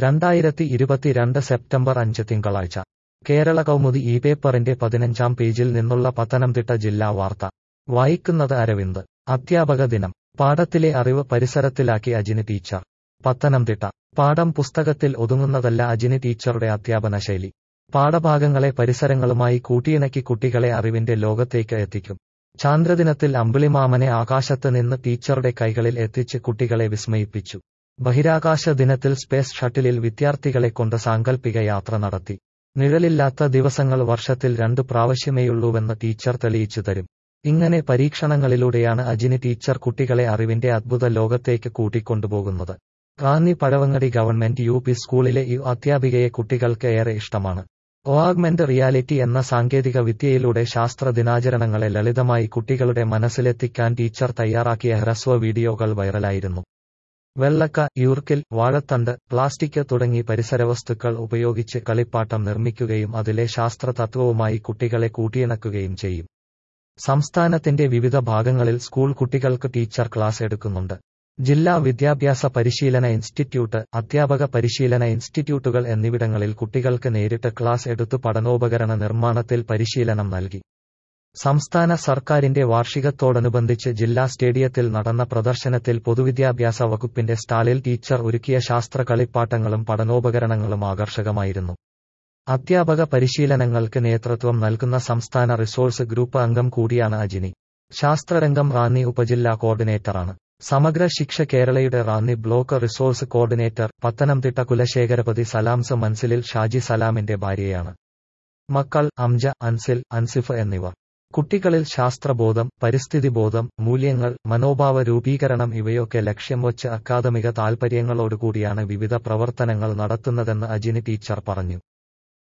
രണ്ടായിരത്തി ഇരുപത്തിരണ്ട് സെപ്റ്റംബർ അഞ്ച് തിങ്കളാഴ്ച കേരള കൗമുദി ഈ പേപ്പറിന്റെ പതിനഞ്ചാം പേജിൽ നിന്നുള്ള പത്തനംതിട്ട ജില്ലാ വാർത്ത വായിക്കുന്നത് അരവിന്ദ് അധ്യാപക ദിനം പാഠത്തിലെ അറിവ് പരിസരത്തിലാക്കി അജിനി ടീച്ചർ പത്തനംതിട്ട പാഠം പുസ്തകത്തിൽ ഒതുങ്ങുന്നതല്ല അജിനി ടീച്ചറുടെ അധ്യാപന ശൈലി പാഠഭാഗങ്ങളെ പരിസരങ്ങളുമായി കൂട്ടിയിണക്കി കുട്ടികളെ അറിവിന്റെ ലോകത്തേക്ക് എത്തിക്കും ചാന്ദ്രദിനത്തിൽ അമ്പിളിമാമനെ ആകാശത്ത് നിന്ന് ടീച്ചറുടെ കൈകളിൽ എത്തിച്ച് കുട്ടികളെ വിസ്മയിപ്പിച്ചു ബഹിരാകാശ ദിനത്തിൽ സ്പേസ് ഷട്ടിലിൽ വിദ്യാർത്ഥികളെ കൊണ്ട് സാങ്കല്പിക യാത്ര നടത്തി നിഴലില്ലാത്ത ദിവസങ്ങൾ വർഷത്തിൽ രണ്ടു പ്രാവശ്യമേയുള്ളൂവെന്ന് ടീച്ചർ തെളിയിച്ചു തരും ഇങ്ങനെ പരീക്ഷണങ്ങളിലൂടെയാണ് അജിനി ടീച്ചർ കുട്ടികളെ അറിവിന്റെ അദ്ഭുത ലോകത്തേക്ക് കൂട്ടിക്കൊണ്ടുപോകുന്നത് Ranni Pazhavangadi government U P സ്കൂളിലെ ഈ അധ്യാപികയെ കുട്ടികൾക്ക് ഏറെ ഇഷ്ടമാണ് ഓഗ്മെന്റ് റിയാലിറ്റി എന്ന സാങ്കേതിക വിദ്യയിലൂടെ ശാസ്ത്ര ദിനാചരണങ്ങളെ ലളിതമായി കുട്ടികളുടെ മനസ്സിലെത്തിക്കാൻ ടീച്ചർ തയ്യാറാക്കിയ ഹ്രസ്വ വീഡിയോകൾ വൈറലായിരുന്നു വെള്ളക്ക യൂർക്കിൽ വാഴത്തണ്ട് പ്ലാസ്റ്റിക് തുടങ്ങി പരിസരവസ്തുക്കൾ ഉപയോഗിച്ച് കളിപ്പാട്ടം നിർമ്മിക്കുകയും അതിലെ ശാസ്ത്ര തത്വവുമായി കുട്ടികളെ കൂട്ടിയിണക്കുകയും ചെയ്യും സംസ്ഥാനത്തിന്റെ വിവിധ ഭാഗങ്ങളിൽ സ്കൂൾ കുട്ടികൾക്ക് ടീച്ചർ ക്ലാസ് എടുക്കുന്നുണ്ട് ജില്ലാ വിദ്യാഭ്യാസ പരിശീലന ഇൻസ്റ്റിറ്റ്യൂട്ട് അധ്യാപക പരിശീലന ഇൻസ്റ്റിറ്റ്യൂട്ടുകൾ എന്നിവിടങ്ങളിൽ കുട്ടികൾക്ക് നേരിട്ട് ക്ലാസ് എടുത്തു പഠനോപകരണ നിർമ്മാണത്തിൽ പരിശീലനം നൽകി സംസ്ഥാന സർക്കാരിന്റെ വാർഷികത്തോടനുബന്ധിച്ച് ജില്ലാ സ്റ്റേഡിയത്തിൽ നടന്ന പ്രദർശനത്തിൽ പൊതുവിദ്യാഭ്യാസ വകുപ്പിന്റെ സ്റ്റാളിൽ ടീച്ചർ ഒരുക്കിയ ശാസ്ത്ര കളിപ്പാട്ടങ്ങളും പഠനോപകരണങ്ങളും ആകർഷകമായിരുന്നു അധ്യാപക പരിശീലനങ്ങൾക്ക് നേതൃത്വം നൽകുന്ന സംസ്ഥാന റിസോഴ്സ് ഗ്രൂപ്പ് അംഗം കൂടിയാണ് അജിനി ശാസ്ത്രരംഗം റാന്നി ഉപജില്ലാ കോർഡിനേറ്ററാണ് സമഗ്ര ശിക്ഷ കേരളയുടെ Ranni block resource coordinator Pathanamthitta Kulasekharapathi Salams മൻസിലിൽ ഷാജി സലാമിന്റെ ഭാര്യയാണ് മക്കൾ അംജ അൻസിൽ അൻസിഫ് എന്നിവർ കുട്ടികളിൽ ശാസ്ത്രബോധം പരിസ്ഥിതിബോധം മൂല്യങ്ങൾ മനോഭാവ രൂപീകരണം ഇവയൊക്കെ ലക്ഷ്യം വച്ച് അക്കാദമിക താൽപര്യങ്ങളോടുകൂടിയാണ് വിവിധ പ്രവർത്തനങ്ങൾ നടത്തുന്നതെന്ന് അജിനി ടീച്ചർ പറഞ്ഞു